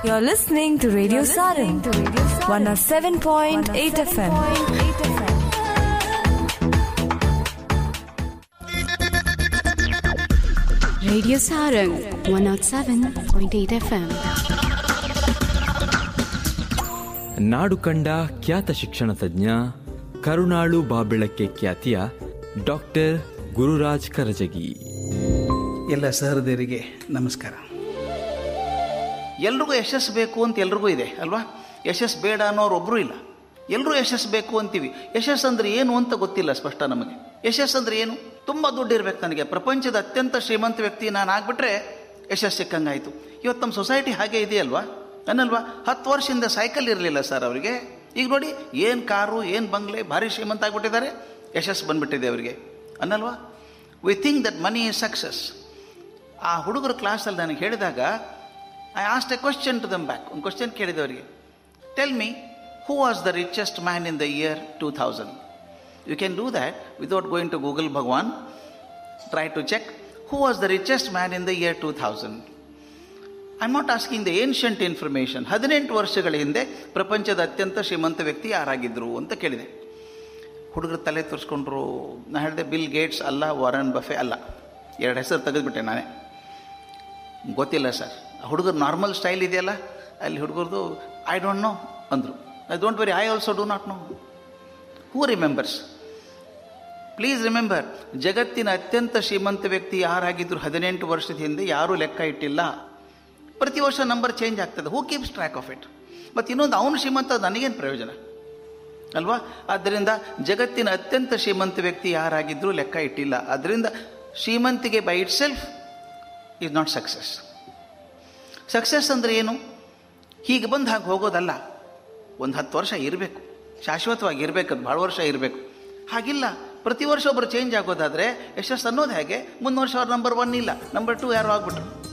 You're listening to Radio Sarin, 107.8 FM. Radio Sarang 107.8 FM. ನಾಡು ಕಂಡ ಖ್ಯಾತ ಶಿಕ್ಷಣ ತಜ್ಞ ಕರುಣಾಳು ಬಾಬೆಳಕ್ಕೆ ಖ್ಯಾತಿಯ ಡಾಕ್ಟರ್ ಗುರುರಾಜ್ ಕರಜಗಿ ಎಲ್ಲ ಸಹೃದಯರಿಗೆ ನಮಸ್ಕಾರ ಎಲ್ರಿಗೂ ಯಶಸ್ಸು ಬೇಕು ಅಂತ ಎಲ್ರಿಗೂ ಇದೆ ಅಲ್ವಾ ಯಶಸ್ಸು ಬೇಡ ಅನ್ನೋರು ಒಬ್ಬರೂ ಇಲ್ಲ ಎಲ್ಲರೂ ಯಶಸ್ಸು ಬೇಕು ಅಂತೀವಿ ಯಶಸ್ಸು ಅಂದ್ರೆ ಏನು ಅಂತ ಗೊತ್ತಿಲ್ಲ ಸ್ಪಷ್ಟ ನಮಗೆ ಯಶಸ್ಸು ಅಂದ್ರೆ ಏನು ತುಂಬ ದುಡ್ಡು ಇರ್ಬೇಕು ನನಗೆ ಪ್ರಪಂಚದ ಅತ್ಯಂತ ಶ್ರೀಮಂತ ವ್ಯಕ್ತಿ ನಾನು ಆಗ್ಬಿಟ್ರೆ ಯಶಸ್ಸು ಸಿಕ್ಕಂಗಾಯ್ತು ಇವತ್ತು ನಮ್ಮ ಸೊಸೈಟಿ ಹಾಗೆ ಇದೆಯಲ್ವಾ ಅನ್ನಲ್ವಾ ಹತ್ತು ವರ್ಷದಿಂದ ಸೈಕಲ್ ಇರಲಿಲ್ಲ ಸರ್ ಅವರಿಗೆ ಈಗ ನೋಡಿ ಏನು ಕಾರು ಏನು ಬಂಗ್ಲೆ ಭಾರಿ ಶ್ರೀಮಂತ ಆಗ್ಬಿಟ್ಟಿದ್ದಾರೆ ಯಶಸ್ಸು ಬಂದ್ಬಿಟ್ಟಿದೆ ಅವರಿಗೆ ಅನ್ನಲ್ವಾ we think that money is success ಆ ಹುಡುಗರ ಕ್ಲಾಸಲ್ಲಿ ನನಗೆ ಹೇಳಿದಾಗ I asked a question to them back ಒಂದು ಕ್ವಶನ್ ಕೇಳಿದೆ ಅವರಿಗೆ tell me who was the richest man in the year two thousand you can do that without going to Google ಭಗವಾನ್ try to check who was the richest man in the year two thousand I not asking the ancient information ಹದಿನೆಂಟು ವರ್ಷಗಳ ಹಿಂದೆ ಪ್ರಪಂಚದ ಅತ್ಯಂತ ಶ್ರೀಮಂತ ವ್ಯಕ್ತಿ ಯಾರಾಗಿದ್ದರು ಅಂತ ಕೇಳಿದೆ ಹುಡುಗರು ತಲೆ ತುರ್ಸ್ಕೊಂಡ್ರು ನಾ ಹೇಳಿದೆ ಬಿಲ್ ಗೇಟ್ಸ್ ಅಲ್ಲ ವಾರನ್ ಬಫೆ ಅಲ್ಲ ಎರಡು ಹೆಸರು ತೆಗೆದುಬಿಟ್ಟೆ ನಾನೇ ಗೊತ್ತಿಲ್ಲ ಸರ್ ಹುಡುಗರು ನಾರ್ಮಲ್ ಸ್ಟೈಲ್ ಇದೆಯಲ್ಲ ಅಲ್ಲಿ ಹುಡುಗರದು ಐ ಡೋಂಟ್ ನೋ ಅಂದರು I don't very I also do not know who remembers please remember ಜಗತ್ತಿನ ಅತ್ಯಂತ ಶ್ರೀಮಂತ ವ್ಯಕ್ತಿ ಯಾರಾಗಿದ್ದರು ಹದಿನೆಂಟು ವರ್ಷದ ಹಿಂದೆ ಯಾರೂ ಲೆಕ್ಕ ಇಟ್ಟಿಲ್ಲ ಪ್ರತಿ ವರ್ಷ ನಂಬರ್ ಚೇಂಜ್ ಆಗ್ತದೆ who keeps track of it ಮತ್ತು ಇನ್ನೊಂದು ಅವನು ಶ್ರೀಮಂತ ನನಗೇನು ಪ್ರಯೋಜನ ಅಲ್ವಾ ಆದ್ದರಿಂದ ಜಗತ್ತಿನ ಅತ್ಯಂತ ಶ್ರೀಮಂತ ವ್ಯಕ್ತಿ ಯಾರಾಗಿದ್ದರೂ ಲೆಕ್ಕ ಇಟ್ಟಿಲ್ಲ ಅದರಿಂದ ಶ್ರೀಮಂತಿಗೆ by itself is not success success ಅಂದರೆ ಏನು ಹೀಗೆ ಬಂದು ಹಾಗೆ ಹೋಗೋದಲ್ಲ ಒಂದು ಹತ್ತು ವರ್ಷ ಇರಬೇಕು ಶಾಶ್ವತವಾಗಿ ಇರಬೇಕು ಅದು ಭಾಳ ವರ್ಷ ಇರಬೇಕು ಹಾಗಿಲ್ಲ ಪ್ರತಿ ವರ್ಷ ಒಬ್ಬರು ಚೇಂಜ್ ಆಗೋದಾದರೆ ಯಶಸ್ಸು ಅನ್ನೋದು ಹೇಗೆ ಮುಂದೆ ವರ್ಷ ಅವ್ರು ನಂಬರ್ ಒನ್ ಇಲ್ಲ ನಂಬರ್ ಟು ಯಾರು ಆಗ್ಬಿಟ್ರು